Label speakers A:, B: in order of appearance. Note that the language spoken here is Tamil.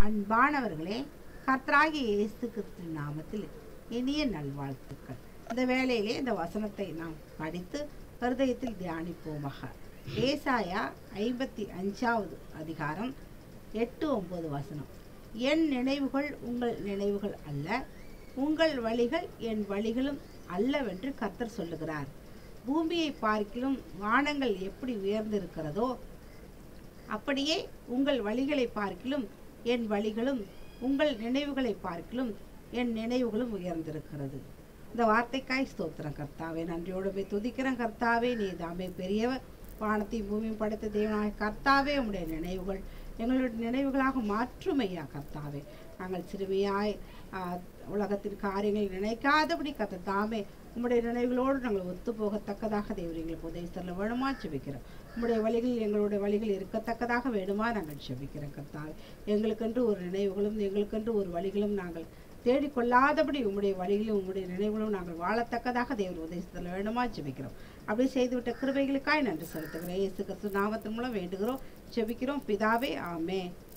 A: அன்பானவர்களே கர்த்தராகிய இயேசு கிறிஸ்து நாமத்தில் இனிய நல்வாழ்த்துக்கள் இந்த வேளையிலே இந்த வசனத்தை நாம் படித்து ஹிருதயத்தில் தியானிப்போமாக ஏசாயா ஐம்பத்தி அஞ்சாவது அதிகாரம் எட்டு ஒன்பது வசனம் என் நினைவுகள் உங்கள் நினைவுகள் அல்ல உங்கள் வழிகள் என் வழிகளும் அல்லவென்று கர்த்தர் சொல்லுகிறார் பூமியை பார்க்கிலும் வானங்கள் எப்படி உயர்ந்திருக்கிறதோ அப்படியே உங்கள் வழிகளை பார்க்கிலும் என் வழிகளும் உங்கள் நினைவுகளை பார்க்கிலும் என் நினைவுகளும் உயர்ந்திருக்கிறது இந்த வார்த்தைக்காய் ஸ்தோத்திரம் கர்த்தாவே நன்றியோடு போய் துதிக்கிறேன் கர்த்தாவே நீ தாமே பெரியவர் வானத்தையும் பூமியும் படைத்த தேவனாக கர்த்தாவே உம்முடைய நினைவுகள் எங்களுடைய நினைவுகளாக மாற்றுமையா கர்த்தாவே நாங்கள் சிறுமியாய் ஆ, உலகத்தின் காரியங்களை நினைக்காதபடி கத்த தாமே உம்முடைய நினைவுகளோடு நாங்கள் ஒத்து போகத்தக்கதாக தேவர் எங்களுக்கு உதவி தரல வேணுமா செபிக்கிறோம் உம்முடைய வழிகள் எங்களுடைய வழிகள் இருக்கத்தக்கதாக வேணுமா நாங்கள் செபிக்கிறோம் கர்த்தாவே எங்களுக்கென்று ஒரு நினைவுகளும் எங்களுக்கென்று ஒரு வழிகளும் நாங்கள் தேடிக்கொள்ளாதபடி உம்முடைய வழிகளும் உம்முடைய நினைவுகளும் நாங்கள் வாழத்தக்கதாக தேவர் உதவி தரல வேணுமா செபிக்கிறோம் அப்படி செய்துவிட்ட கிருபைகளுக்காய் நன்றி செலுத்துகிறேன் இயேசு கிறிஸ்து நாமத்தின் மூலம் வேண்டுகிறோம் செபிக்கிறோம் பிதாவே ஆமே